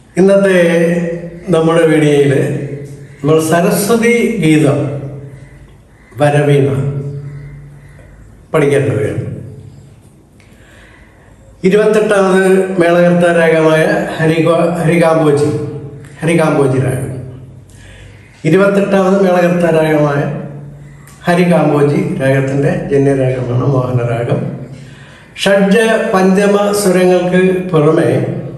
ഇന്നത്തെ നമ്മുടെ വീഡിയോയിൽ നമ്മൾ സരസ്വതി ഗീതം വരവീണ പഠിക്കാൻ പോവുകയാണ് ഇരുപത്തെട്ടാമത് മേളകർത്ത രാഗമായ ഹരിക ഹരികാംബോജി ഹരികാംബോജി രാഗം ഇരുപത്തെട്ടാമത് മേളകർത്ത രാഗമായ ഹരികാംബോജി രാഗത്തിൻ്റെ ജന്യരാഗമാണ് മോഹനരാഗം ഷഡ്ജ പഞ്ചമ സ്വരങ്ങൾക്ക് പുറമെ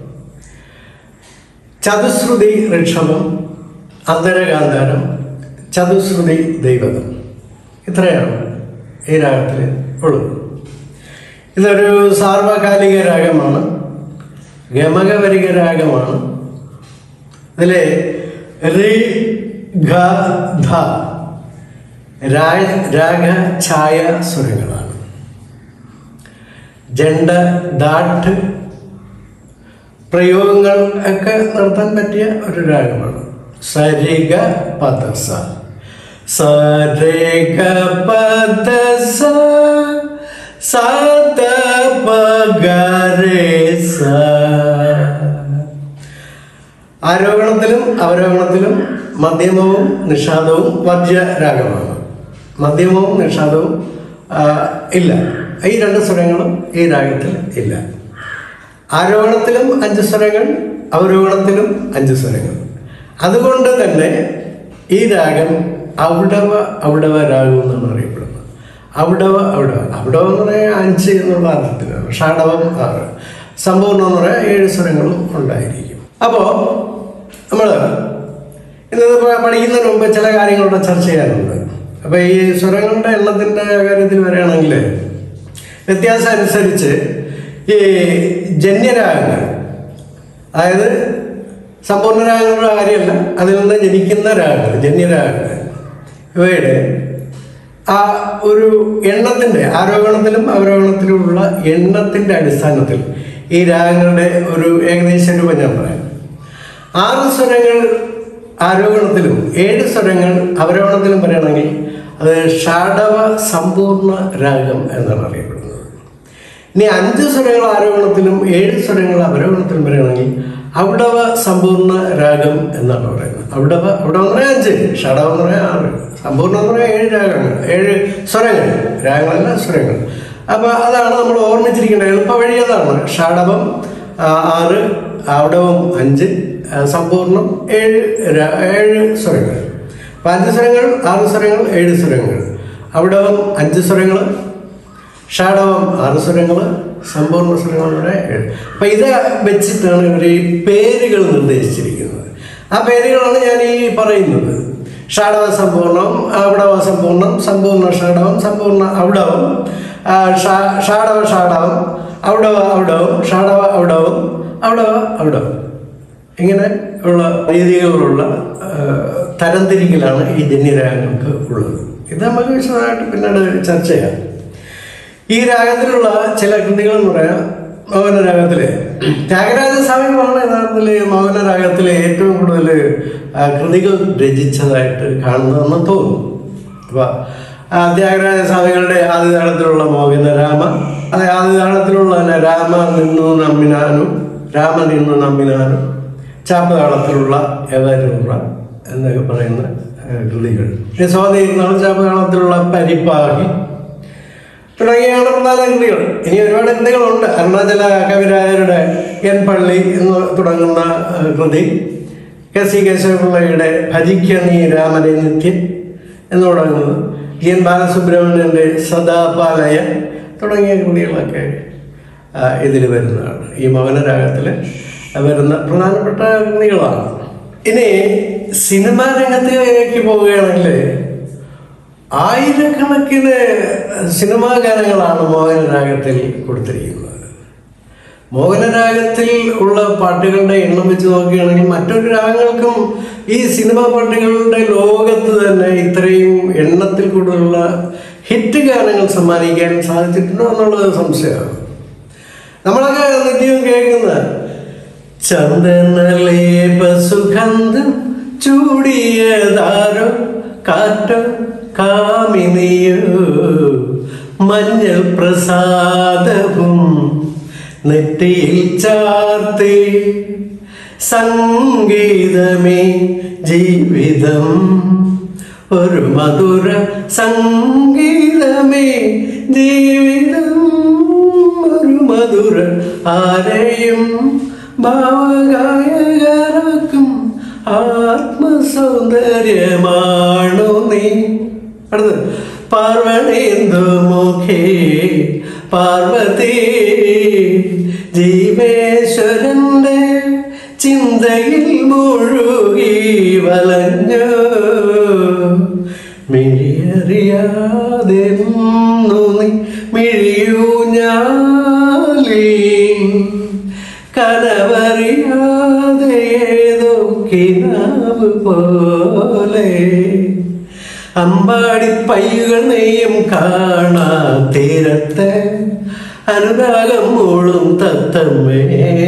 ചതുശ്രുതി ഋഷഭം അന്തരകാന്താരം ചതുശ്രുതി ദൈവതം ഇത്രയാണ് ഈ രാഗത്തിൽ ഉള്ളത് ഇതൊരു സാർവകാലിക രാഗമാണ് ഗമകവരിക രാഗമാണ് ഇതിലെ റി ഘ ധ രാ- രാഗ ഛായ സ്വരങ്ങളാണ് ജണ്ട ദാട്ട് പ്രയോഗങ്ങൾ ഒക്കെ നടത്താൻ പറ്റിയ ഒരു രാഗമാണ് സരിഗ പദസ സരിഗ പദസ സദ പഗരേ സ ആരോഹണത്തിലും അവരോഹണത്തിലും മധ്യമവും നിഷാദവും വർജ്യ രാഗമാണ് മധ്യമവും നിഷാദവും ആ, ഇല്ല ഈ രണ്ട് സ്വരങ്ങളും ഈ രാഗത്തിൽ ഇല്ല ആരോഹണത്തിലും അഞ്ച് സ്വരങ്ങൾ അവരോഹണത്തിലും അഞ്ച് സ്വരങ്ങൾ അതുകൊണ്ട് തന്നെ ഈ രാഗം ഔഡവ ഔഡവ രാഗം എന്നാണ് അറിയപ്പെടുന്നത് ഔഡവ ഔഡവ ഔഡവ എന്ന് പറയാൻ അഞ്ച് എന്നുള്ള അർത്ഥത്തിലാണ് ഷാഡവം ആറ് സമ്പൂർണ്ണം എന്ന് പറയാൻ ഏഴ് സ്വരങ്ങളും ഉണ്ടായിരിക്കും അപ്പോൾ നമ്മൾ ഇന്നത് പഠിക്കുന്നതിന് മുമ്പ് ചില കാര്യങ്ങളുടെ ചർച്ച ചെയ്യാനുണ്ട് അപ്പോൾ ഈ സ്വരങ്ങളുടെ എണ്ണത്തിൻ്റെ കാര്യത്തിൽ വരികയാണെങ്കിൽ വ്യത്യാസം അനുസരിച്ച് ഈ ജന്യരാഗങ്ങൾ അതായത് സമ്പൂർണ്ണ രാഗങ്ങളുടെ കാര്യമല്ല അതിൽ നിന്ന് ജനിക്കുന്ന രാഗങ്ങൾ ജന്യരാഗങ്ങൾ ഇവയുടെ ആ ഒരു എണ്ണത്തിൻ്റെ ആരോഹണത്തിലും അവരോഹണത്തിലുമുള്ള എണ്ണത്തിൻ്റെ അടിസ്ഥാനത്തിൽ ഈ രാഗങ്ങളുടെ ഒരു ഏകദേശ രൂപം ഞാൻ പറയാം ആറ് സ്വരങ്ങൾ ആരോഹണത്തിലും ഏഴ് സ്വരങ്ങൾ അവരോഹണത്തിലും പറയുകയാണെങ്കിൽ അത് ഷാഡവ സമ്പൂർണ്ണ രാഗം എന്നാണ് അറിയപ്പെടുന്നത് ഇനി അഞ്ച് സ്വരങ്ങൾ ആരോഹണത്തിലും ഏഴ് സ്വരങ്ങൾ അവരോഹണത്തിലും പറയുകയാണെങ്കിൽ ഔഡവ സമ്പൂർണ്ണ രാഗം എന്നാണ് പറയുന്നത് ഔഡവ ഔഡവ എന്ന് പറയാൻ അഞ്ച് ഷഡവ എന്ന് പറയാൻ ആറ് സമ്പൂർണ്ണം എന്ന് പറയാൻ ഏഴ് രാഗങ്ങൾ ഏഴ് സ്വരങ്ങൾ രാഗങ്ങളല്ല സ്വരങ്ങൾ അപ്പോൾ അതാണ് നമ്മൾ ഓർമ്മിച്ചിരിക്കേണ്ടത് എളുപ്പ വഴി അതാണ് ഷാഡവം ആ, ആറ് ഔഡവം അഞ്ച് ആ, സമ്പൂർണ്ണം ഏഴ് രാ- ഏഴ് സ്വരങ്ങൾ അപ്പം അഞ്ച് സ്വരങ്ങൾ ആറ് സ്വരങ്ങൾ ഏഴ് സ്വരങ്ങൾ ഔഡവം അഞ്ച് സ്വരങ്ങൾ ഷാഡവം ആറ് സ്വരങ്ങൾ സമ്പൂർണ്ണ സ്വരങ്ങളുടെ ഏഴ് അപ്പം ഇത് വെച്ചിട്ടാണ് ഇവർ ഈ പേരുകൾ നിർദ്ദേശിച്ചിരിക്കുന്നത് ആ പേരുകളാണ് ഞാൻ ഈ പറയുന്നത് ഷാഡവ സമ്പൂർണം ഔഡവ സമ്പൂർണം സമ്പൂർണ്ണ ഷാഡവം സമ്പൂർണ്ണ ഔഡവം ആ, ഷാ- ഷാഡവ ഷാഡവം ഔഡവ ഔഡവം ഷാഡവ ഔഡവം ഔഡവ ഔഡവം ഇങ്ങനെ ഉള്ള രീതികളിലുള്ള ആ, തരംതിരിക്കലാണ് ഈ ജന്യരാഗങ്ങൾക്ക് ഉള്ളത് ഇത് നമുക്ക് വിശദമായിട്ട് പിന്നീട് ചർച്ച ചെയ്യാം ഈ രാഗത്തിലുള്ള ചില കൃതികൾ എന്ന് പറയാം മൗനരാഗത്തിലെ ത്യാഗരാജ സ്വാമികളാണ് യഥാർത്ഥത്തിൽ മൗനരാഗത്തിലെ ഏറ്റവും കൂടുതൽ ആ, കൃതികൾ രചിച്ചതായിട്ട് കാണുന്നതെന്ന് തോന്നുന്നു അപ്പൊ ആ, ത്യാഗരാജ സ്വാമികളുടെ ആദ്യതാളത്തിലുള്ള മോഹനരാമ അത് ആദ്യതാളത്തിലുള്ള തന്നെ രാമ നിന്നു നമ്മിനാനും രാമ നിന്നു നമ്മിനാനും ചാപ്പതാളത്തിലുള്ള എവരൂറ എന്നൊക്കെ പറയുന്ന ആ, കൃതികൾ ഈ സ്വാധീനം ചാപ്പതാളത്തിലുള്ള പരിപ്പാഹി തുടങ്ങിയാണ് പ്രധാന കൃതികൾ ഇനി ഒരുപാട് കൃതികളുണ്ട് അരുണാചല കവിരായരുടെ എൻ പള്ളി എന്ന് തുടങ്ങുന്ന ആ, കൃതി കെ സി കേശവപിള്ളയുടെ ഭജിക്ക നീ രാമനെ നിത്യം എന്ന് തുടങ്ങുന്നത് ടി എൻ ബാലസുബ്രഹ്മണ്യൻ്റെ സദാപാലയ തുടങ്ങിയ കൃതികളൊക്കെ ഇതിൽ വരുന്നതാണ് ഈ മൗനരാഗത്തിൽ വരുന്ന പ്രധാനപ്പെട്ട കൃതികളാണ് ഇനി സിനിമാ രംഗത്തേക്ക് പോവുകയാണെങ്കിൽ ആയിരക്കണക്കിന് സിനിമാ ഗാനങ്ങളാണ് മോഹനരാഗത്തിൽ കൊടുത്തിരിക്കുന്നത് മോഹനരാഗത്തിൽ ഉള്ള പാട്ടുകളുടെ എണ്ണം വെച്ച് നോക്കുകയാണെങ്കിൽ മറ്റൊരു രാഗങ്ങൾക്കും ഈ സിനിമാ പാട്ടുകളുടെ ലോകത്ത് തന്നെ ഇത്രയും എണ്ണത്തിൽ കൂടുതലുള്ള ഹിറ്റ് ഗാനങ്ങൾ സമ്മാനിക്കാൻ സാധിച്ചിട്ടുണ്ടോ എന്നുള്ളത് സംശയമാണ് നമ്മളൊക്കെ നിത്യവും കേൾക്കുന്ന ചന്ദനലേപ സുഗന്ധം ചൂടിയതാരോ കാറ്റോ കാമിനിയോ മഞ്ഞൾ പ്രസാദവും നെറ്റിയിൽ ചാർത്തി സംഗീതമേ ജീവിതം ഒരു മധുര സംഗീതമേ ജീവിതം ഒരു മധുര ആരെയും ഭാവഗായകരാക്കും ആത്മസൗന്ദര്യമാണോ നീ അടുത്ത് പാർവണേന്ദു മുഖേ പാർവതി ജീവേശ്വരന്റെ ചിന്തയിൽ മുഴുകി വലഞ്ഞു മിഴിയറിയാതെ നിന്നു നീ മിഴിയൂ ഞാലി കനവറിയാതെ ഏതോ കിനാവ് പോലെ അമ്പാടി പയ്യുകൾ നെയ്യും കാണാ തീരത്ത് അനുരാഗം മൂളും തത്തമ്മേ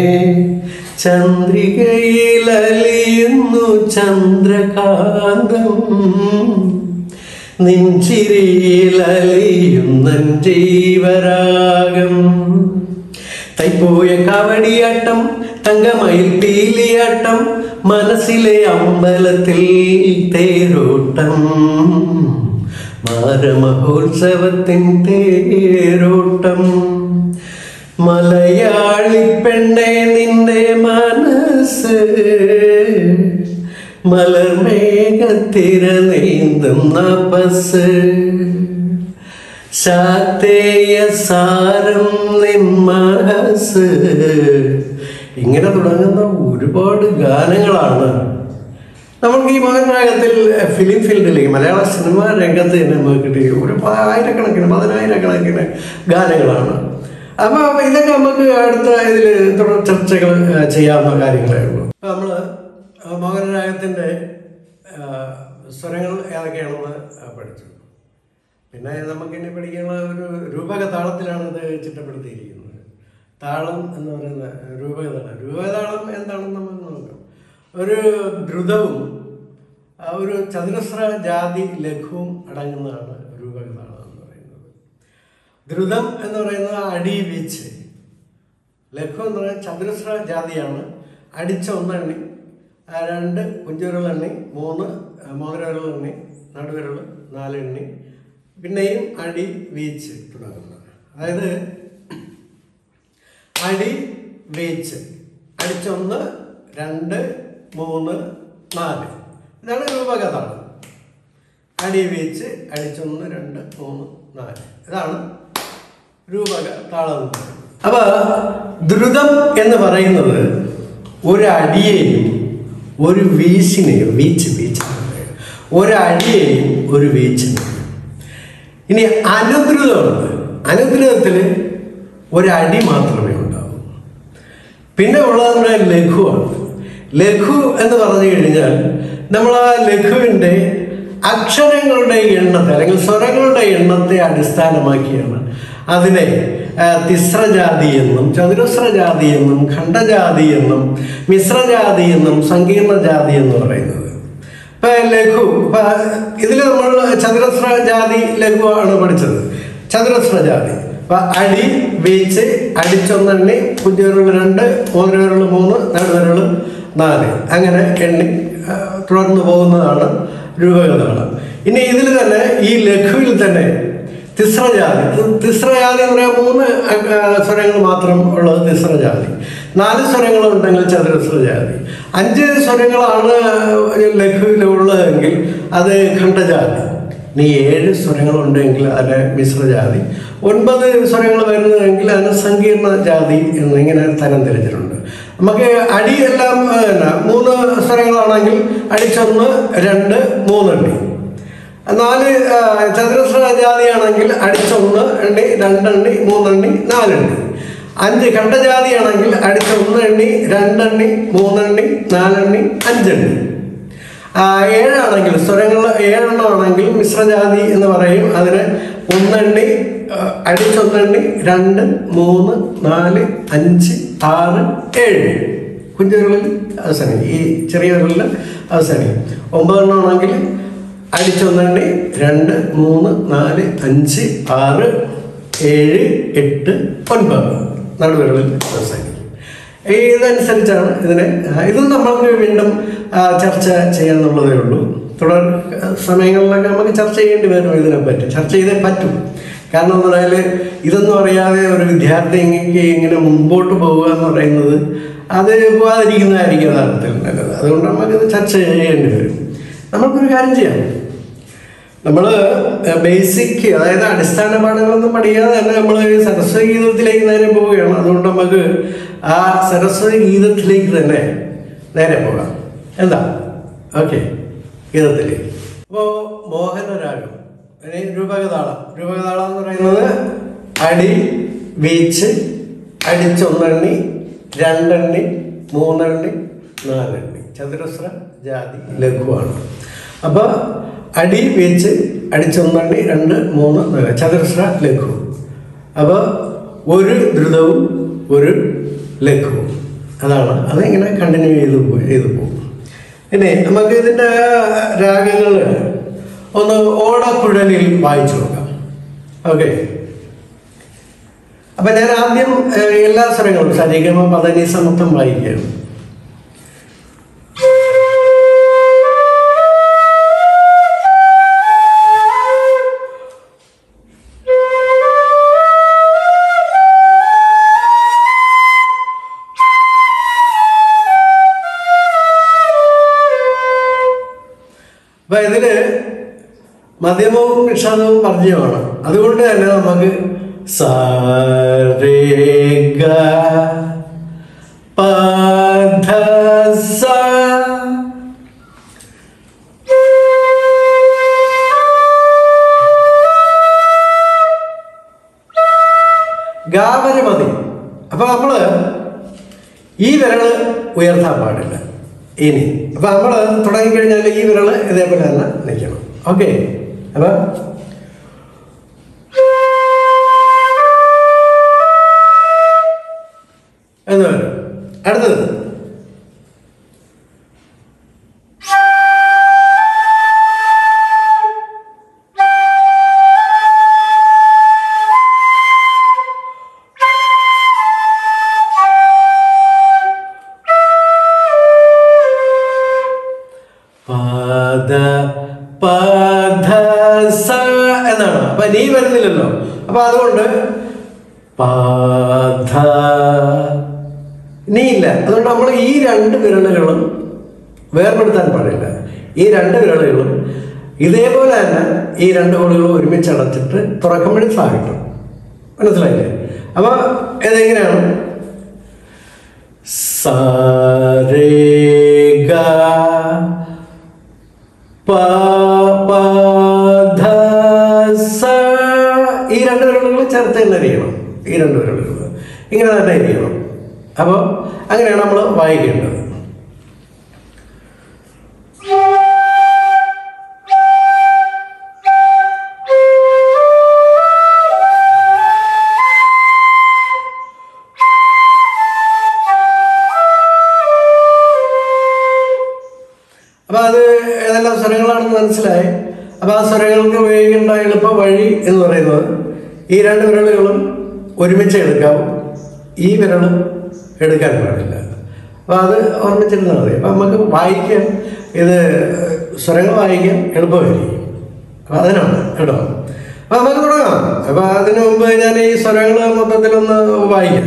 ചന്ദ്രികയിൽ അലിയുന്നു ചന്ദ്രകാന്തം നെഞ്ചിരിയിൽ അലിയുന്ന ജീവരാഗം തൈപ്പോയ കാവടിയാട്ടം തങ്കമയിൽ പീലിയാട്ടം മനസ്സിലെ അമ്പലത്തിൽ തേരോട്ടം മാരമഹോത്സവത്തിൻ തേരോട്ടം മലയാളി പെണ്ണെ നിന്റെ മനസ്സ് മലർമേഘത്തിര നീന്തും നപസ് ശാക്തേയ സാരം നിമ്മഹസ് ഇങ്ങനെ തുടങ്ങുന്ന ഒരുപാട് ഗാനങ്ങളാണ് നമുക്ക് ഈ മകനായകത്തിൽ ഫിലിം ഫീൽഡിലേക്ക് മലയാള സിനിമാ രംഗത്ത് തന്നെ നമുക്ക് കിട്ടിയ ഒരു പ- ആയിരക്കണക്കിന് പതിനായിരക്കണക്കിന് ഗാനങ്ങളാണ് അപ്പോൾ ഇതൊക്കെ നമുക്ക് അടുത്ത ഇതിൽ തുടർ ചർച്ചകൾ ആ, ചെയ്യാവുന്ന കാര്യങ്ങളേ ഉള്ളൂ അപ്പോൾ നമ്മൾ മകനായകത്തിൻ്റെ സ്വരങ്ങൾ ഏതൊക്കെയാണെന്ന് ആ, പഠിച്ചു പിന്നെ നമുക്കിനി പഠിക്കാനുള്ള ഒരു രൂപക താളത്തിലാണ് ഇത് ചിട്ടപ്പെടുത്തിയിരിക്കുന്നത് താളം എന്ന് പറയുന്ന രൂപകതാളം രൂപകതാളം എന്താണെന്ന് നമുക്ക് നോക്കാം ഒരു ദ്രുതവും ആ ഒരു ചതുരസ്ര ജാതി ലഘുവും അടങ്ങുന്നതാണ് രൂപകതാളം എന്ന് പറയുന്നത് ദ്രുതം എന്ന് പറയുന്നത് അടി വീച്ച് ലഘു എന്ന് പറയുന്നത് ചതുരസ്ര ജാതിയാണ് അടിച്ച ഒന്നെണ്ണി ആ രണ്ട് കുഞ്ചുവിരൽ എണ്ണി മൂന്ന് മോതിരവിരൽ എണ്ണി നടുവിരൽ നാല് എണ്ണി പിന്നെയും അടി വീച്ച് തുടങ്ങുന്നത് അതായത് അടി വീച്ച് അടിച്ചൊന്ന് രണ്ട് മൂന്ന് നാല് ഇതാണ് രൂപകഥാണ് അടി വീച്ച് അടിച്ചൊന്ന് രണ്ട് മൂന്ന് നാല് ഇതാണ് രൂപക താളം എന്ന് പറയുന്നത്. അപ്പൊ ദ്രുതം എന്ന് പറയുന്നത് ഒരു അടിയെയും ഒരു വീശിനെയും വീച്ച് വീച്ച് ഒരു അടിയെയും ഒരു വീച്ചിനെയും ഇനി അനുദ്രുതമുണ്ട് അനുദ്രുതത്തിൽ ഒരടി മാത്രമേ ഉണ്ടാവൂ പിന്നെ ഉള്ളതെന്ന് പറഞ്ഞാൽ ലഘുവാണ് ലഘു എന്ന് പറഞ്ഞു കഴിഞ്ഞാൽ നമ്മൾ ആ ലഘുവിൻ്റെ അക്ഷരങ്ങളുടെ എണ്ണത്തെ അല്ലെങ്കിൽ സ്വരങ്ങളുടെ എണ്ണത്തെ അടിസ്ഥാനമാക്കിയാണ് അതിനെ ആ, തിസ്രജാതി എന്നും ചതുരസ്രജാതി എന്നും ഖണ്ഡജാതി എന്നും മിശ്രജാതി എന്നും സങ്കീർണ ജാതി എന്ന് പറയുന്നത് ഇപ്പൊ ലഘു ഇപ്പൊ ഇതിൽ നമ്മൾ ചതുരസ്ര ജാതി ലഘു ആണ് പഠിച്ചത് ചതുരസ്ര ജാതി അപ്പൊ അടി വീച്ച് അടിച്ചൊന്നെണ്ണി കുഞ്ഞുവിരൽ രണ്ട് മൂന്നുവിരൽ മൂന്ന് നടുവിരൽ നാല് അങ്ങനെ എണ്ണി ആ, തുടർന്ന് പോകുന്നതാണ് രൂപകഥകൾ ഇനി ഇതിൽ തന്നെ ഈ ലഘുവിൽ തന്നെ തിസ്രജാതി തിസ്രജാതി എന്ന് പറയാൻ മൂന്ന് ആ, സ്വരങ്ങൾ മാത്രം ഉള്ളത് തിസ്രജാതി നാല് സ്വരങ്ങൾ ഉണ്ടെങ്കിൽ ചതുരസ്രജാതി അഞ്ച് സ്വരങ്ങളാണ് ലഘുവിലുള്ളതെങ്കിൽ അത് ഖണ്ഡജാതി ഇനി ഏഴ് സ്വരങ്ങളുണ്ടെങ്കിൽ അതിന് മിശ്രജാതി ഒൻപത് സ്വരങ്ങൾ വരുന്നതെങ്കിൽ അതിന് സങ്കീർണ ജാതി എന്നിങ്ങനെ തരം തിരിച്ചിട്ടുണ്ട് നമുക്ക് അടിയെല്ലാം ആ, എന്നാ, മൂന്ന് സ്വരങ്ങളാണെങ്കിൽ അടിച്ചൊന്ന് രണ്ട് മൂന്നെണ്ണി നാല് ആ, ചതുരസ്ര ജാതിയാണെങ്കിൽ അടിച്ചൊന്ന് എണ്ണി രണ്ടെണ്ണി മൂന്നെണ്ണി നാലെണ്ണി അഞ്ച് ഖണ്ഡജാതിയാണെങ്കിൽ അടിച്ച ഒന്ന് എണ്ണി രണ്ടെണ്ണി മൂന്നെണ്ണി നാലെണ്ണി അഞ്ചെണ്ണി ആ, ഏഴാണെങ്കിൽ സ്വരങ്ങൾ ഏഴെണ്ണം ആണെങ്കിൽ മിശ്രജാതി എന്ന് പറയും അതിന് ഒന്നെണ്ണി ആ, അടിച്ചൊന്നെണ്ണി രണ്ട് മൂന്ന് നാല് അഞ്ച് ആറ് ഏഴ് കുഞ്ഞുകളിൽ അവസാനിക്കും ഈ ചെറിയ വിരലിൽ അവസാനിക്കും ഒമ്പതെണ്ണം ആണെങ്കിൽ അടിച്ചൊന്നെണ്ണി രണ്ട് മൂന്ന് നാല് അഞ്ച് ആറ് ഏഴ് എട്ട് ഒൻപത് നടുവിരലിൽ അവസാനിക്കും ഈ ഇതനുസരിച്ചാണ് ഇതിനെ ആ, ഇതും നമ്മൾക്ക് വീണ്ടും ആ, ചർച്ച ചെയ്യാന്നുള്ളതേ ഉള്ളൂ തുടർ ആ, സമയങ്ങളിലൊക്കെ നമുക്ക് ചർച്ച ചെയ്യേണ്ടി വരും ഇതിനെപ്പറ്റി ചർച്ച ചെയ്തേ പറ്റും കാരണം എന്ന് പറഞ്ഞാൽ ഇതൊന്നും അറിയാതെ ഒരു വിദ്യാർത്ഥി ഇങ്ങനെ ഇങ്ങനെ മുമ്പോട്ട് പോവുക എന്ന് പറയുന്നത് അത് പോകാതിരിക്കുന്നതായിരിക്കും യഥാർത്ഥത്തിൽ നല്ലത് അതുകൊണ്ട് നമുക്കിത് ചർച്ച ചെയ്യേണ്ടി വരും നമുക്കൊരു കാര്യം ചെയ്യാം നമ്മൾ ബേസിക് അതായത് അടിസ്ഥാന പാഠങ്ങളൊന്നും പഠിക്കാതെ തന്നെ നമ്മൾ സരസ്വതി ഗീതത്തിലേക്ക് നേരെ പോവുകയാണ് അതുകൊണ്ട് നമുക്ക് ആ സരസ്വതി ഗീതത്തിലേക്ക് തന്നെ നേരെ പോകാം എന്താ ഓക്കെ ഗീതത്തിലേക്ക് അപ്പോൾ മോഹനരാഗം ഇനി രൂപകതാളം രൂപകതാളം എന്ന് പറയുന്നത് അടി വീച്ച് അടിച്ചൊന്നെണ്ണി രണ്ടെണ്ണി മൂന്നെണ്ണി നാലെണ്ണി ചതുരസ്ര ജാതി ലഘുവാണ് അപ്പോൾ അടി വെച്ച് അടിച്ചൊന്നെണ്ണി രണ്ട് മൂന്ന് നാല് ചതുരസ്ര ലഘു അപ്പോൾ ഒരു ദ്രുതവും ഒരു ലഘുവും അതാണ് അതിങ്ങനെ കണ്ടിന്യൂ ചെയ്ത് പോ- ചെയ്ത് പോകും ഇനി നമുക്ക് ഇതിൻ്റെ രാഗങ്ങൾ ഒന്ന് ഓടക്കുഴലിൽ വായിച്ചു നോക്കാം ഓക്കെ അപ്പൊ ഞാൻ ആദ്യം ഏഹ്, എല്ലാ സ്വരങ്ങളും സരിഗമ പദനി സമത്വം വായിക്കുകയാണ് അപ്പൊ ഇതില് മധ്യമവും നിഷാദവും വർജ്യമാണ് അതുകൊണ്ട് തന്നെ നമുക്ക് സ രേ ഗ പ ധ സ ഗാവന് മതി അപ്പൊ നമ്മള് ഈ വിരല് ഉയർത്താൻ പാടില്ല ഇനി അപ്പൊ നമ്മള് തുടങ്ങിക്കഴിഞ്ഞാൽ ഈ വിരല് ഇതേപോലെ തന്നെ നിൽക്കണം ഓക്കെ അപ്പൊ എന്ന് വരും അടുത്തത് പാദ പധ സ എന്നാണ് അപ്പൊ നീ വരുന്നില്ലല്ലോ അപ്പൊ അതുകൊണ്ട് പാധ നീ ഇല്ല അതുകൊണ്ട് നമ്മൾ ഈ രണ്ട് വിരലുകളും വേർപെടുത്താൻ പാടില്ല ഈ രണ്ട് വിരലുകളും ഇതേപോലെ തന്നെ ഈ രണ്ട് കോളുകളും ഒരുമിച്ച് അടച്ചിട്ട് തുറക്കുമ്പോഴും സാധിക്കും മനസ്സിലായില്ലേ അപ്പൊ ഇതെങ്ങനെയാണ് സ രേ ഗ പ പ ധ സ ഈ രണ്ട് വിരലുകൾ ചേർത്ത് തന്നെ എറിയണം ഈ രണ്ട് വിരലുകൾ ഇങ്ങനെ തന്നെ എറിയണം അപ്പോൾ അങ്ങനെയാണ് നമ്മൾ വായിക്കേണ്ടത് അപ്പൊ അത് ഏതെല്ലാം സ്വരങ്ങളാണെന്ന് മനസ്സിലായി അപ്പൊ ആ സ്വരങ്ങൾക്ക് ഉപയോഗിക്കേണ്ട എളുപ്പ വഴി എന്ന് പറയുന്നത് ഈ രണ്ട് വിരലുകളും ഒരുമിച്ച് എടുക്കാം ഈ വിരൽ എടുക്കാൻ പാടില്ല അപ്പൊ അത് ഓർമ്മിച്ചിരുന്നാൽ മതി അപ്പൊ നമുക്ക് വായിക്കാൻ ഇത് സ്വരങ്ങൾ വായിക്കാൻ എളുപ്പമായിരിക്കും അപ്പൊ അതിനാണ് കേട്ടോ അപ്പൊ നമുക്ക് തുടങ്ങാം അപ്പൊ അതിനു മുമ്പ് ഞാൻ ഈ സ്വരങ്ങൾ മൊത്തത്തിലൊന്ന് വായിക്കാം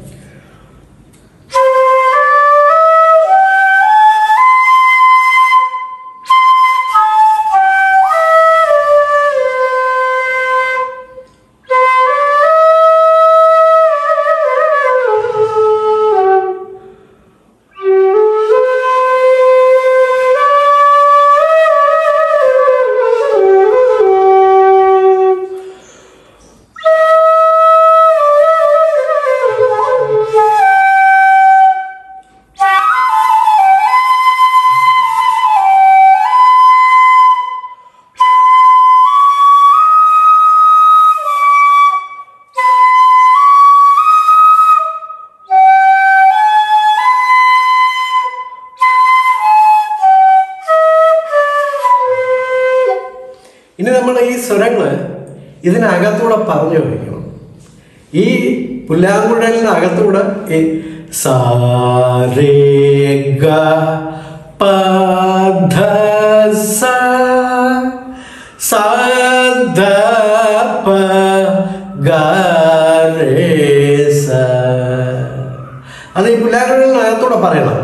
ഇനി നമ്മൾ ഈ സ്വരങ്ങള് ഇതിനകത്തൂടെ പറഞ്ഞു വയ്ക്കണം ഈ പുല്ലാങ്കുഴലിനകത്തൂടെ ഈ സാരേ ഗ പധ സ സദ പ ഗ രേ സ അത് ഈ പിള്ളേരുടെ അകത്തൂടെ പറയണം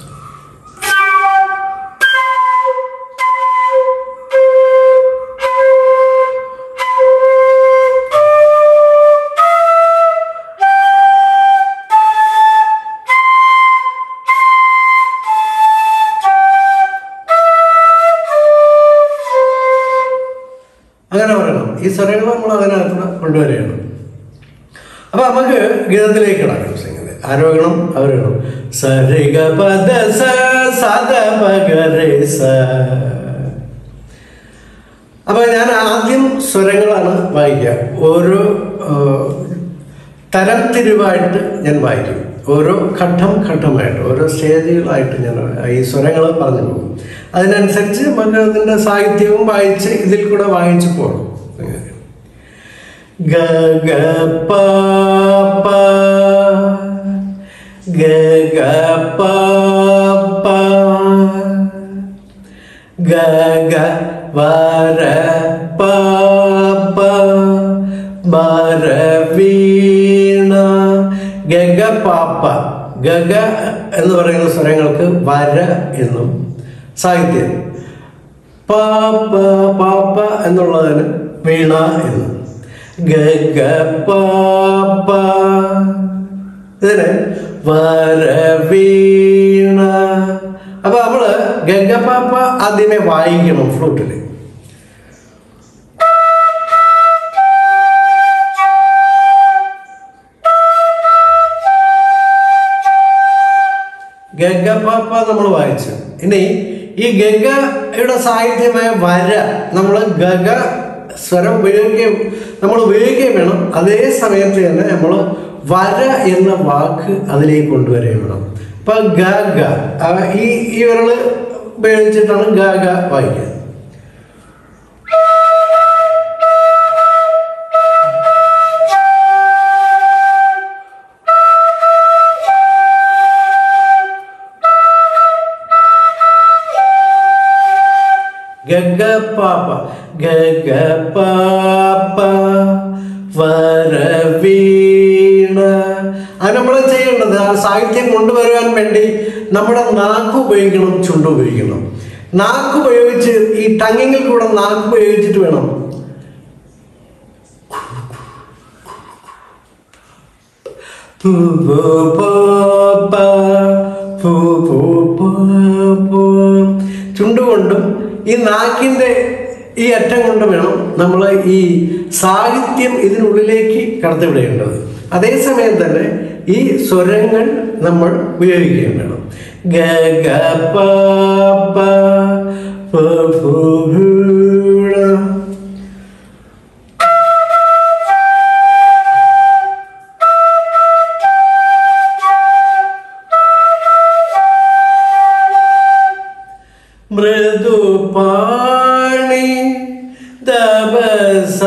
അങ്ങനെ പറയണം ഈ സ്വരങ്ങൾ നമ്മൾ അതിനകത്ത് കൊണ്ടുവരികയാണ് അപ്പൊ നമുക്ക് ഗീതത്തിലേക്ക് കിടക്കാം സംഗതി ആരോഹണം അവരോഹണം സരിഗ പദ സ സദ പഗരെ സ അപ്പൊ ഞാൻ ആദ്യം സ്വരങ്ങളാണ് വായിക്കുക ഓരോ ആ, തരം തിരിവായിട്ട് ഞാൻ വായിക്കും ഓരോ ഘട്ടം ഘട്ടമായിട്ട് ഓരോ സ്റ്റേജുകളായിട്ട് ഞാൻ ഈ സ്വരങ്ങൾ പറഞ്ഞു പോകും അതിനനുസരിച്ച് നമുക്ക് അതിൻ്റെ സാഹിത്യവും വായിച്ച് ഇതിൽ കൂടെ വായിച്ചു പോകണം ഗ ഗ പ പ ഗ ഗ പ പ ഗ ഗ വര പ പ വര വീണ ഗഗ പാപ്പ ഗഗ എന്ന് പറയുന്ന സ്വരങ്ങൾക്ക് വര എന്നും സാഹിത്യം പാപ്പ പാപ്പ എന്നുള്ളതിന് വീണ എന്നും ഗഗ പാപ്പ ഇതിന് വര വീണ അപ്പൊ നമ്മള് ഗഗ പാപ്പ ആദ്യമേ വായിക്കണം ഫ്ലൂട്ടില് ഗഗപാപ്പ നമ്മൾ വായിച്ചു ഇനി ഈ ഗഗയുടെ സാഹിത്യമായ വര നമ്മൾ ഗഗ സ്വരം ഉപയോഗിക്കുകയും നമ്മൾ ഉപയോഗിക്കുകയും വേണം അതേ സമയത്ത് തന്നെ നമ്മൾ വര എന്ന വാക്ക് അതിലേക്ക് കൊണ്ടുവരികയും വേണം ഇപ്പൊ ഗ ഗ ആ, ഈ ഈ വിരള് ഉപയോഗിച്ചിട്ടാണ് ഗ ഗ വായിക്കുക ഗഗ പാപ്പ ഗഗ പാപ്പ വരവീണ അത് നമ്മൾ ചെയ്യേണ്ടത് ആ സാഹിത്യം കൊണ്ടുവരുവാൻ വേണ്ടി നമ്മുടെ നാക്ക് ഉപയോഗിക്കണം ചുണ്ട് ഉപയോഗിക്കണം നാക്ക് ഉപയോഗിച്ച് ഈ ടങ്ങിങ്ങിൽ കൂടെ നാക്ക് ഉപയോഗിച്ചിട്ട് വേണം പൂ പൂ പൂ പ, പൂ പൂ പൂ പൂ. ചുണ്ടുകൊണ്ടും ഈ നാക്കിന്റെ ഈ അറ്റം കൊണ്ട് വേണം നമ്മൾ ഈ സാഹിത്യം ഇതിനുള്ളിലേക്ക് കടത്തിവിടേണ്ടത് അതേസമയം തന്നെ ഈ സ്വരങ്ങൾ നമ്മൾ ഉപയോഗിക്കുകയും വേണം ഗ ഗ പ പ പ ഫു ഹു ള. മൃദുപാണി ദബസ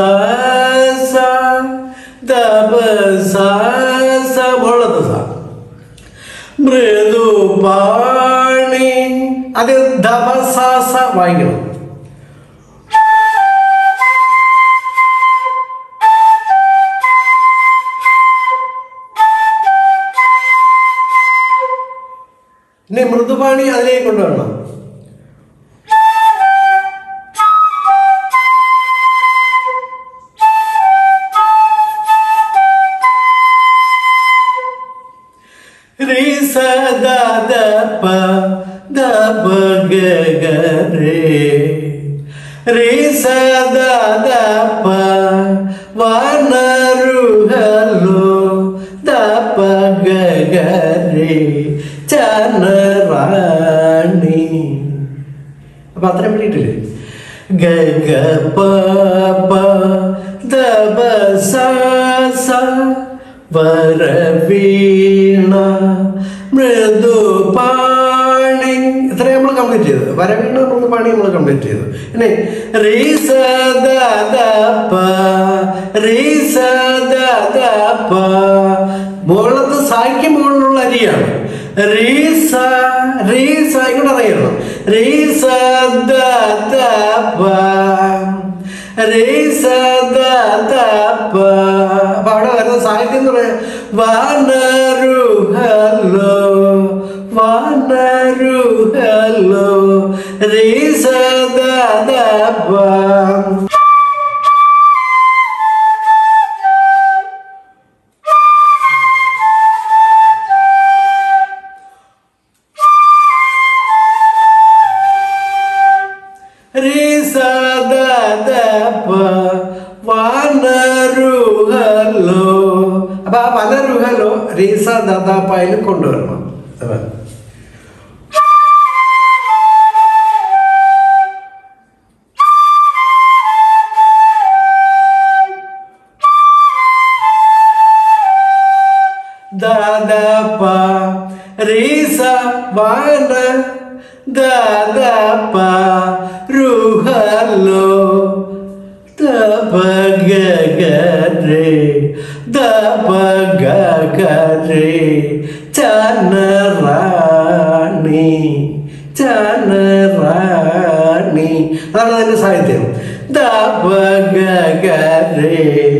ദബസ മുള്ളത് സ മൃദുപാണി അത് ദബസാസ വായിക്കണം ഇനി മൃദുപാണി അതിലേക്ക് കൊണ്ടുവരണം രി സ ദ ദ പ ദ പ ഗ ഗ രേ രി സ ദ ദ പ വനരുഹലോ ദ പ ഗ ഗ രേ ചനറാണി അപ്പൊ അത്രയും പിടിയിട്ടില്ലേ ഗ ഗ പ പ ദ ബ സ സ വരവീണ മൃദുപാണി ഇത്രയും നമ്മൾ കംപ്ലീറ്റ് ചെയ്തു വരവീണ മൃദുപാണി നമ്മൾ കംപ്ലീറ്റ് ചെയ്തു ഇനി റീ സ ദ ദ പ റീ സ ദ ദ പ മുകളിലത്തെ സായ്ക്ക് മുകളിലുള്ള അരിയാണ് റീസ റീസ ഇങ്ങോട്ട് അറിയണം റീസ ദ ദ പ റീസ ദ ദ പ അപ്പൊ അവിടെ വരുന്ന സാഹിത്യം എന്ന് പറയാം വാനരുഹലോ വാനരുഹലോ റീസ ദ ദ പ വനരുഹലോ അപ്പൊ ആ വനരുഹലോ റീസ ദാദാപ്പായിൽ കൊണ്ടുവരണം അതെ. ദാദാപ്പ റീസ വന ദാദാപ്പ രുഹലോ ദപഗഗരേ ദപഗഗരേ ചനറാണി ചനറാണി അതാണ് അതിന്റെ സാഹിത്യം ദപഗഗരേ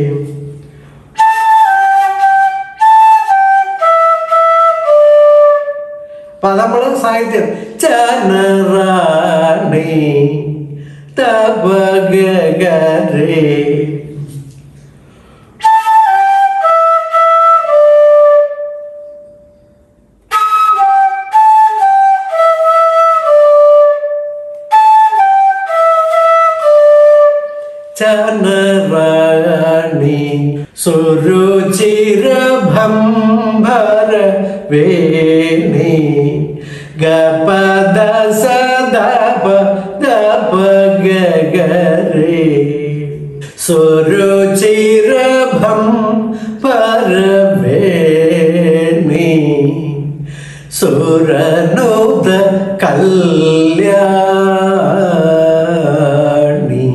അപ്പൊ അത് നമ്മള് സാഹിത്യം ചനറാണി തപഗരേ ചനറാണി സുരുചിരഭംഭര വേണി ഗപദ സദപ ദപ ഗഗരേ സുരുചിരഭം പരവേണി സുരനുത കല്യാണി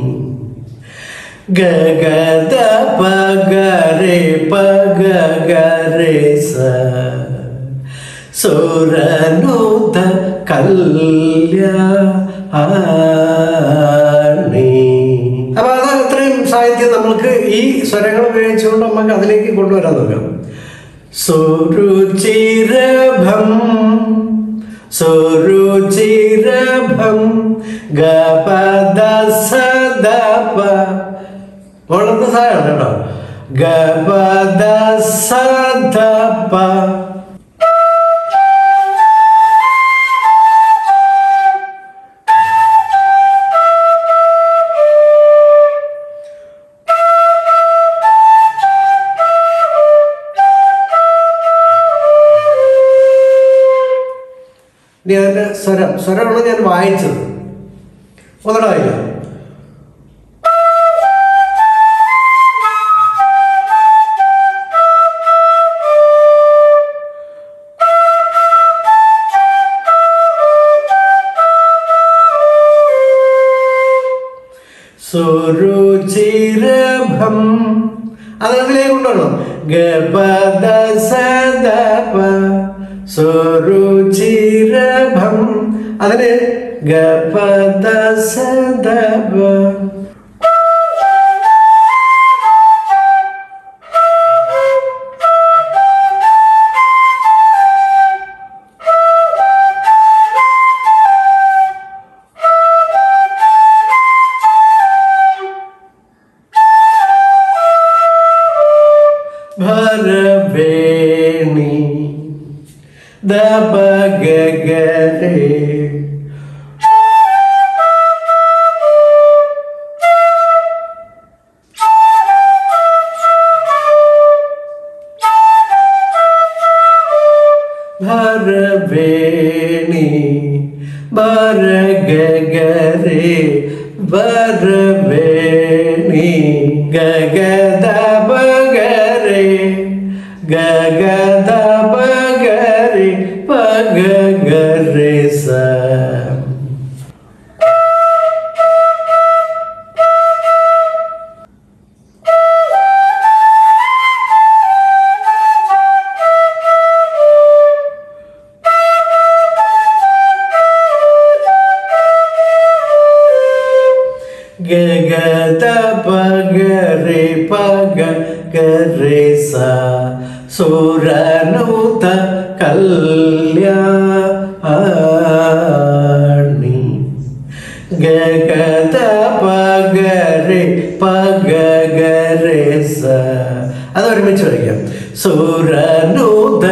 ഗഗദ പഗരെ പഗരെ സ സുരനുത കല്യാണി അപ്പൊ അതാണ് ഇത്രയും സാഹിത്യം നമ്മൾക്ക് ഈ സ്വരങ്ങൾ ഉപയോഗിച്ചുകൊണ്ട് നമുക്ക് അതിലേക്ക് കൊണ്ടുവരാൻ നോക്കാം സുരുചിരഭം സുരുചിരഭം ഗപദ സദപ വളരെ സഹായമാണ് കേട്ടോ ഗപദ സദപ ഇനി അതിന്റെ സ്വരം സ്വരമാണ് ഞാൻ വായിച്ചത് ഒന്നട വായിക്കാം സുരുചിരഭം അത് അതിലേക്ക് കൊണ്ടുവരണം ഗപദ സദപ സുരുചിരഭം അതിന് ഗപദ സദപ ഭരവേണി ദബഗഗരേ ഭരവേണി ഭരഗഗരേ ഭരവേണി ഗഗദ ബഗരേ ഗഗദ ബഗരേ പഗഗരേ സ ഗഗത പഗരെ പഗ ഗരെ സ സുരനുത കല്യാണി ഗഗത പഗരെ പഗരെ സ അത് ഒരുമിച്ച് വയ്ക്കാം സുരനുത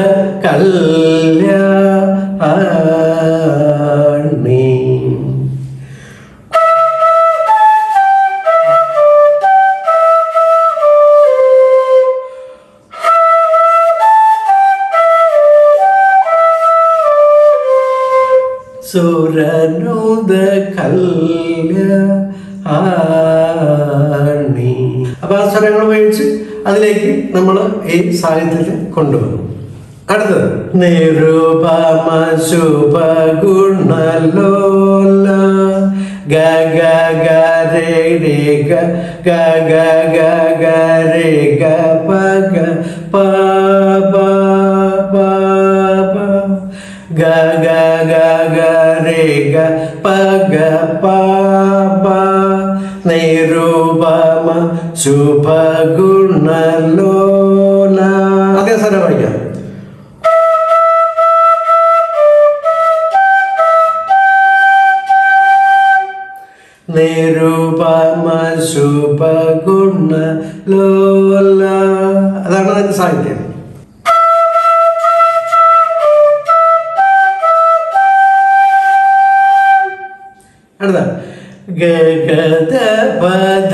കല്യാണി സുരനുത കല്യാണി അപ്പൊ ആ സ്വരങ്ങൾ ഉപയോഗിച്ച് അതിലേക്ക് നമ്മൾ ഈ സാഹിത്യത്തെ കൊണ്ടുവന്നു അടുത്തത് നിരുപമ ശുഭ ഗുണലോല ഗ ഗ ഗ രേ രേ ഗ ഗ ഗ ഗ ഗ രേ ഗ പ ഗ പ പ പ പ ഗ ഗ ഗ ഗ രേ ഗ പ ഗ പ പ നിരുപമ ശുഭ ഗുണലോല അതേ സ്ഥലം പഠിക്കാം നിരുപമ ശുഭ ഗുണ ലോല അതാണ് അതിന്റെ സാഹിത്യം അടുത്ത ഗഗത പധ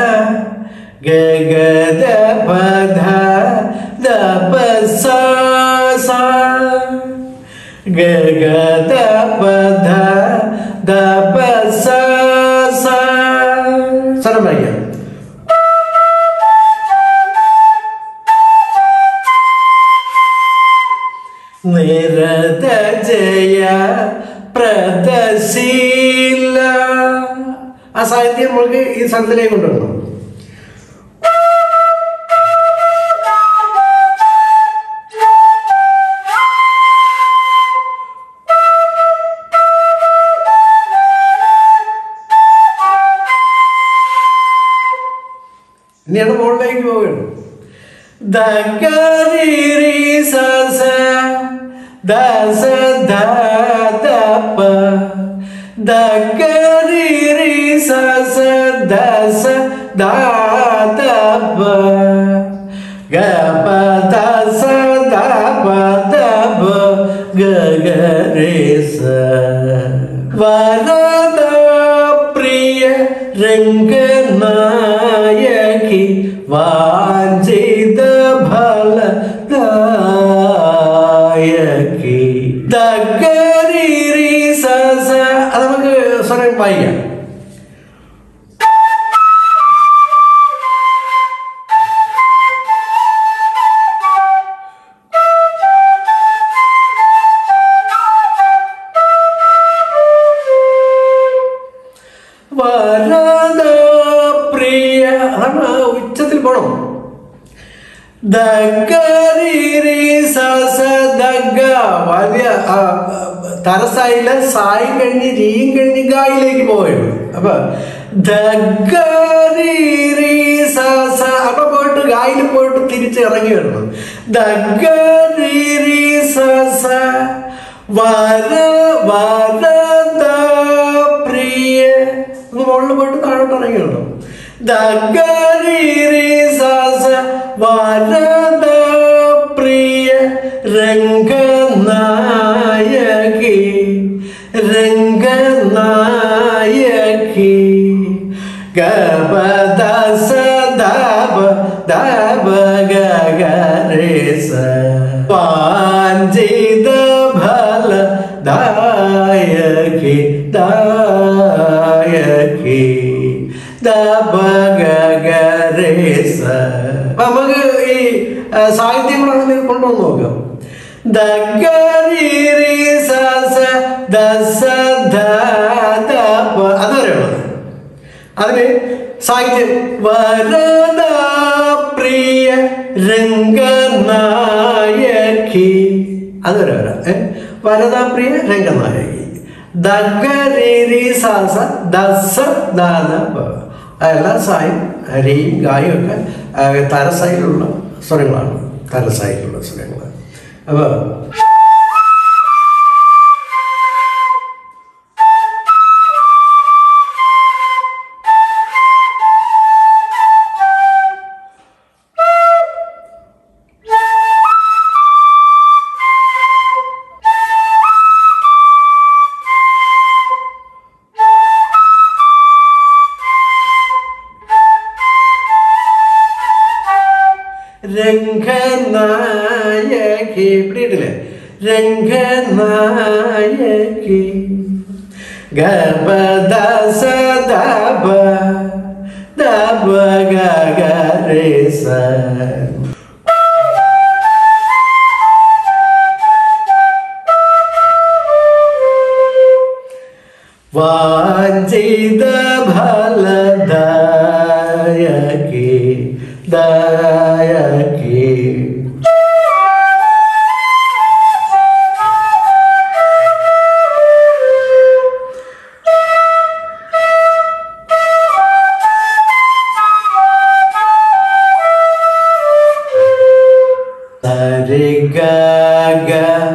ഗഗത പധ ദപ സ സ ഗഗത പധ ദപ സ സ സ്വരം വായിക്കാം നിരത ജയ പ്രദശീല ആ സാഹിത്യം നമ്മൾക്ക് ഈ സ്ഥലത്തിലേക്ക് കൊണ്ടുവരണം ഇനിയാണ് മുകളിലേക്ക് പോവുകയാണ് ദഗരി സസ ദസ ധപ ദഗരി സസ ദസ ധപ ഗപ ദസ ധപ ധപ ഗഗരി സ വരദ പ്രിയ രംഗനായകി വാഞ്ചിത ഫല ദായകി ദഗരി സസ അത് നമുക്ക് സ്വരം വായിക്കാം വരദ പ്രിയ അതാണ് ആ ഉച്ചത്തിൽ പോണം ദഗരി സസ ദഗ വലിയ ആ, തരസായില്ല സായും കഴിഞ്ഞ് രീയും കഴിഞ്ഞ് ഗായിലേക്ക് പോവുകയാണ് അപ്പൊ ദഗരി സസ അപ്പൊ പോയിട്ട് ഗായിൽ പോയിട്ട് തിരിച്ച് ഇറങ്ങി വരണം ദഗരി സസ വര വരദ പ്രിയ ഒന്ന് മുകളിൽ പോയിട്ട് താഴോട്ട് ഇറങ്ങി വരണം ദഗരി സസ വരദ പ്രിയ രംഗനായകി രംഗനായകി ഗപദ സദാബ ദാബ ഗഗരേസ വാഞ്ചിത ഫല ദായകി ദായകി ദബ ഗഗരേസ അപ്പൊ നമുക്ക് ഈ ആ, സാഹിത്യം കൂടെ അതിലേക്ക് കൊണ്ടുവന്ന് നോക്കാം ദഗരി സസ ദസ ധ ദ പ അതുവരെയുള്ളത് അതിന് സാഹിത്യം വരദ പ്രിയ രംഗനായകി അതുവരെ വരാം ഏ? വരദ പ്രിയ രംഗനായകി ദഗരി സാസ ദസ ദാന പ എല്ലാ സായും ഹരിയും ഗായും ഒക്കെ ആ, താരസായിലുള്ള സ്വരങ്ങളാണ് താരസായിലുള്ള സ്വരങ്ങൾ അപ്പോൾ രംഗനായകി പിടിയിട്ടില്ലേ രംഗനായകി ഗർഭദാസ ദാബ ദാബ ഗഗരേസ വാഞ്ചിത ഫലദായകി ദായകി സരിഗഗ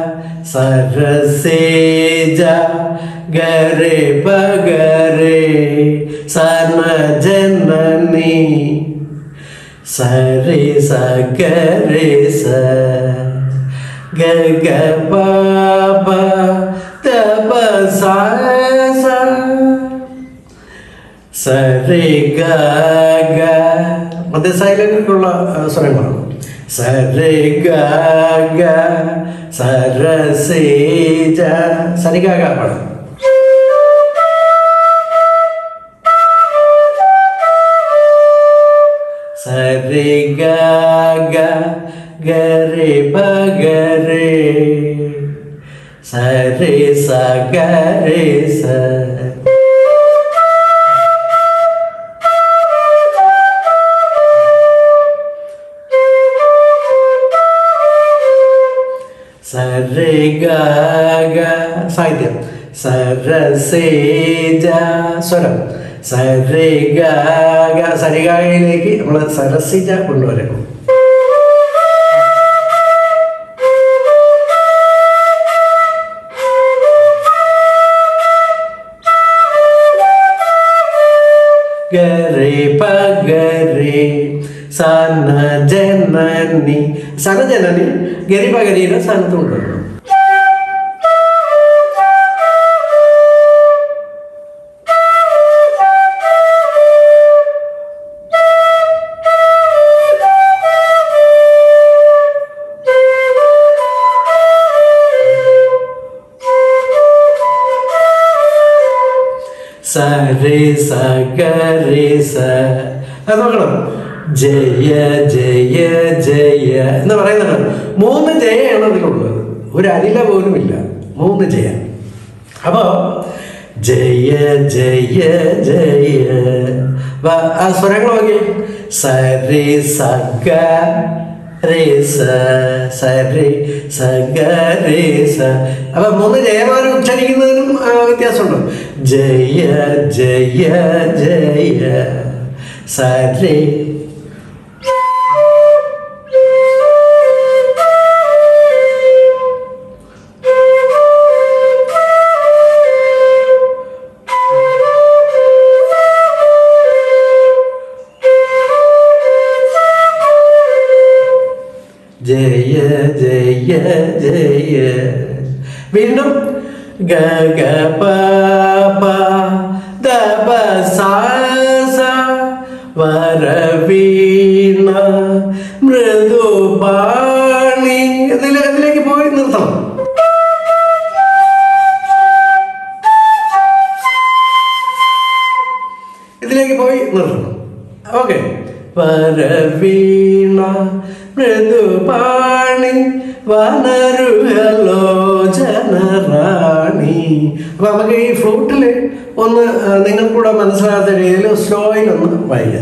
സരസേജ ഗരെ പഗരെ സന ജനനി സരി സഗരെ സ ഗഗ പാപ തപ സ സരി ഗഗ മധ്യ സൈലന്റിലുള്ള സ്വരങ്ങളാണ് സരി ഗഗ സരസേജ സരി ഗഗ പാടാം സരി ഗഗ ഗരി പഗരെ സരി സ ഗരി സ സരിഗഗ സാഹിത്യം സരസേജ സ്വരം സരിഗഗ സരിഗയിലേക്ക് നമ്മൾ സരസിജ കൊണ്ടുവരണം ഗരി പഗരി സന ജനനി സന ജനനി ഗരി പഗരിയുടെ സ്ഥാനത്ത് കൊണ്ടുവരണം സരി സഗരി സ അത് നോക്കണം ജയ ജയ ജയ എന്ന് പറയുന്നത് മൂന്ന് ജയയാണ് അതിലുള്ളത് ഒരു അനില പോലും ഇല്ല മൂന്ന് ജയ അപ്പോ ജയ ജയ ജയ വ- ആ സ്വരങ്ങൾ നോക്കി സരി സഗ രേ സ സരി സഗ രേ സ അപ്പൊ മൂന്ന് ജയമാനം ഉച്ചരിക്കുന്നതിനും ആ, വ്യത്യാസമുണ്ട് ജയ ജയ ജയ സരി ജയ ജയ ജയ വീണ്ടും ഗ ഗ പ പ ദ പ സ സ വരവീണ മൃദുപാണി ഇതിലെ ഇതിലേക്ക് പോയി നിർത്തണം ഇതിലേക്ക് പോയി നിർത്തണം ഓക്കെ പരവീണ മൃദുപാണി വനരുഹലോചനറാണി അപ്പൊ നമുക്ക് ഈ ഫ്ലൂട്ടിൽ ഒന്ന് ആ, നിങ്ങൾക്ക് കൂടെ മനസ്സിലാകാത്ത രീതിയിൽ സ്ലോയിൽ ഒന്ന് വായിക്കാം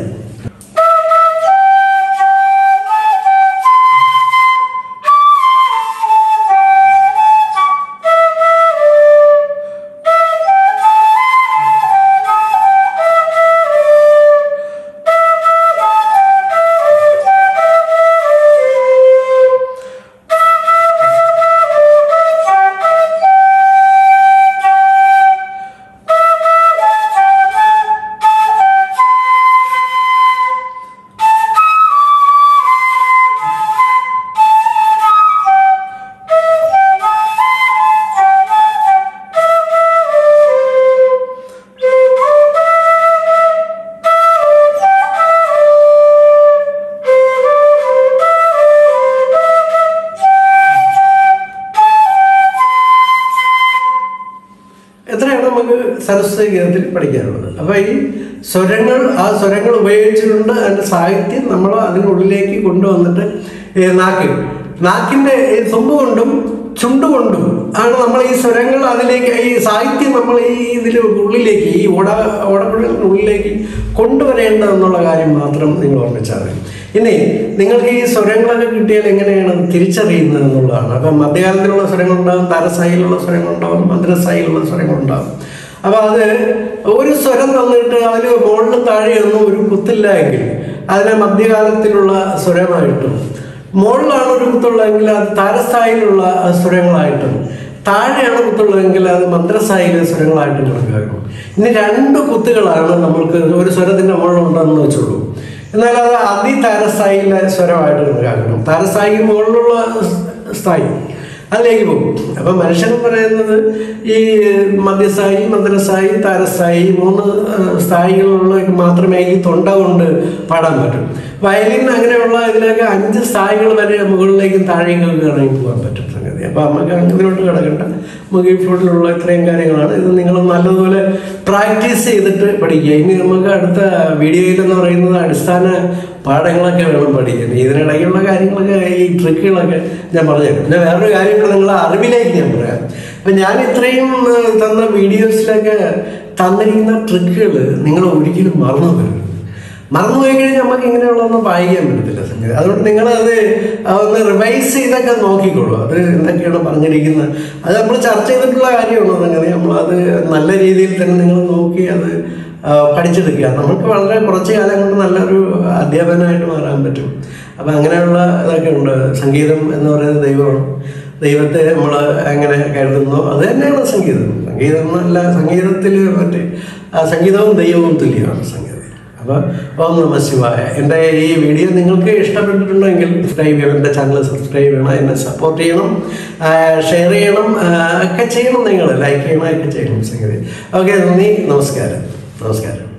നമുക്ക് സരസ്വതി ഗീതത്തിൽ പഠിക്കാനുള്ളത് അപ്പോൾ ഈ സ്വരങ്ങൾ ആ സ്വരങ്ങൾ ഉപയോഗിച്ചുകൊണ്ട് അതിൻ്റെ സാഹിത്യം നമ്മൾ അതിനുള്ളിലേക്ക് കൊണ്ടുവന്നിട്ട് ഈ നാക്കിൽ നാക്കിൻ്റെ ഈ തുമ്പ് കൊണ്ടും ചുണ്ടുകൊണ്ടും ആണ് നമ്മൾ ഈ സ്വരങ്ങൾ അതിലേക്ക് ഈ സാഹിത്യം നമ്മൾ ഈ ഇതിൽ ഉള്ളിലേക്ക് ഈ ഓട ഓടക്കുഴലിൻ്റെ ഉള്ളിലേക്ക് കൊണ്ടുവരേണ്ടതെന്നുള്ള കാര്യം മാത്രം നിങ്ങൾ ഓർമ്മിച്ചാൽ മതി ഇനി നിങ്ങൾക്ക് ഈ സ്വരങ്ങളൊക്കെ കിട്ടിയാൽ എങ്ങനെയാണ് തിരിച്ചറിയുന്നത് എന്നുള്ളതാണ് അപ്പം മധ്യകാലത്തിലുള്ള സ്വരങ്ങളുണ്ടാകും താരസായിലുള്ള സ്വരങ്ങളുണ്ടാകും മന്ത്രസായിലുള്ള സ്വരങ്ങളുണ്ടാകും അപ്പോൾ അത് ഒരു സ്വരം തന്നിട്ട് അതിൽ മുകളിലും താഴെയൊന്നും ഒരു കുത്തില്ല എങ്കിൽ അതിനെ മധ്യകാലത്തിലുള്ള സ്വരമായിട്ടും മുകളിലാണ് ഒരു കുത്തുള്ളതെങ്കിൽ അത് താരസ്ഥായിലുള്ള സ്വരങ്ങളായിട്ടും താഴെയാണ് കുത്തുള്ളതെങ്കിൽ അത് മന്ത്രസ്ഥായിലെ സ്വരങ്ങളായിട്ടും കണക്കാക്കും ഇനി രണ്ട് കുത്തുകളാണ് നമ്മൾക്ക് ഒരു സ്വരത്തിന്റെ മുകളിലുണ്ടെന്ന് വെച്ചുള്ളൂ എന്നാൽ അത് അതിതാരസ്ഥായിലെ സ്വരമായിട്ട് കണക്കാക്കണം താരസ്ഥായിക്ക് മുകളിലുള്ള സ്ഥായി അതിലേക്ക് പോകും അപ്പം മനുഷ്യൻ പറയുന്നത് ഈ മധ്യസ്ഥായി മന്ത്രസ്ഥായി താരസ്ഥായി മൂന്ന് സ്ഥായികളുള്ള മാത്രമേ ഈ തൊണ്ട കൊണ്ട് പാടാൻ പറ്റും വയലിൻ അങ്ങനെയുള്ള ഇതിലൊക്കെ അഞ്ച് സ്ഥായികൾ വരെ മുകളിലേക്കും താഴേക്കും ഇറങ്ങി പോകാൻ പറ്റും സംഗതി അപ്പം നമുക്ക് ഇതിലോട്ട് കിടക്കണ്ട നമുക്ക് ഈ ഫ്ലൂട്ടിലുള്ള ഇത്രയും കാര്യങ്ങളാണ് ഇത് നിങ്ങൾ നല്ലതുപോലെ പ്രാക്ടീസ് ചെയ്തിട്ട് പഠിക്കുക ഇനി നമുക്ക് അടുത്ത വീഡിയോയിൽ എന്ന് പറയുന്നത് അടിസ്ഥാന പാഠങ്ങളൊക്കെ വേണം പഠിക്കാൻ ഇതിനിടയ്ക്കുള്ള കാര്യങ്ങളൊക്കെ ഈ ട്രിക്കുകളൊക്കെ ഞാൻ പറഞ്ഞുതരാം പിന്നെ വേറൊരു കാര്യം കൂടെ നിങ്ങളെ അറിവിലേക്ക് ഞാൻ പറയാം അപ്പം ഞാൻ ഇത്രയും ഏഹ്, തന്ന വീഡിയോസിലൊക്കെ തന്നിരിക്കുന്ന ട്രിക്കുകൾ നിങ്ങൾ ഒരിക്കലും മറന്നു വരും മറന്നുപോയി കഴിഞ്ഞാൽ നമുക്ക് ഇങ്ങനെയുള്ളതൊന്നും വായിക്കാൻ പറ്റത്തില്ല സംഗതി അതുകൊണ്ട് നിങ്ങളത് ഒന്ന് റിവൈസ് ചെയ്തൊക്കെ നോക്കിക്കോളൂ അത് എന്തൊക്കെയാണ് പറഞ്ഞിരിക്കുന്നത് അത് നമ്മൾ ചർച്ച ചെയ്തിട്ടുള്ള കാര്യമാണ് സംഗതി നമ്മളത് നല്ല രീതിയിൽ തന്നെ നിങ്ങൾ നോക്കി അത് ആ, പഠിച്ചെടുക്കുക നമുക്ക് വളരെ കുറച്ച് കാലം കൊണ്ട് നല്ലൊരു അധ്യാപകനായിട്ട് മാറാൻ പറ്റും അപ്പം അങ്ങനെയുള്ള ഇതൊക്കെ ഉണ്ട് സംഗീതം എന്ന് പറയുന്നത് ദൈവമാണ് ദൈവത്തെ നമ്മൾ എങ്ങനെ കരുതുന്നു അത് തന്നെയാണ് സംഗീതം സംഗീതം എന്നല്ല സംഗീതത്തിൽ മറ്റേ ആ സംഗീതവും ദൈവവും തുല്യമാണ് സംഗീതം അപ്പോൾ ഓം നമ ശിവായ എൻ്റെ ഈ വീഡിയോ നിങ്ങൾക്ക് ഇഷ്ടപ്പെട്ടിട്ടുണ്ടെങ്കിൽ സബ്സ്ക്രൈബ് ചെയ്യണം എൻ്റെ ചാനൽ സബ്സ്ക്രൈബ് ചെയ്യണം എന്നെ സപ്പോർട്ട് ചെയ്യണം ഷെയർ ചെയ്യണം ആ, ഒക്കെ ചെയ്യണം നിങ്ങൾ ലൈക്ക് ചെയ്യണം ഒക്കെ ചെയ്യണം സംഗതി ഓക്കെ നന്ദി നമസ്കാരം നമസ്കാരം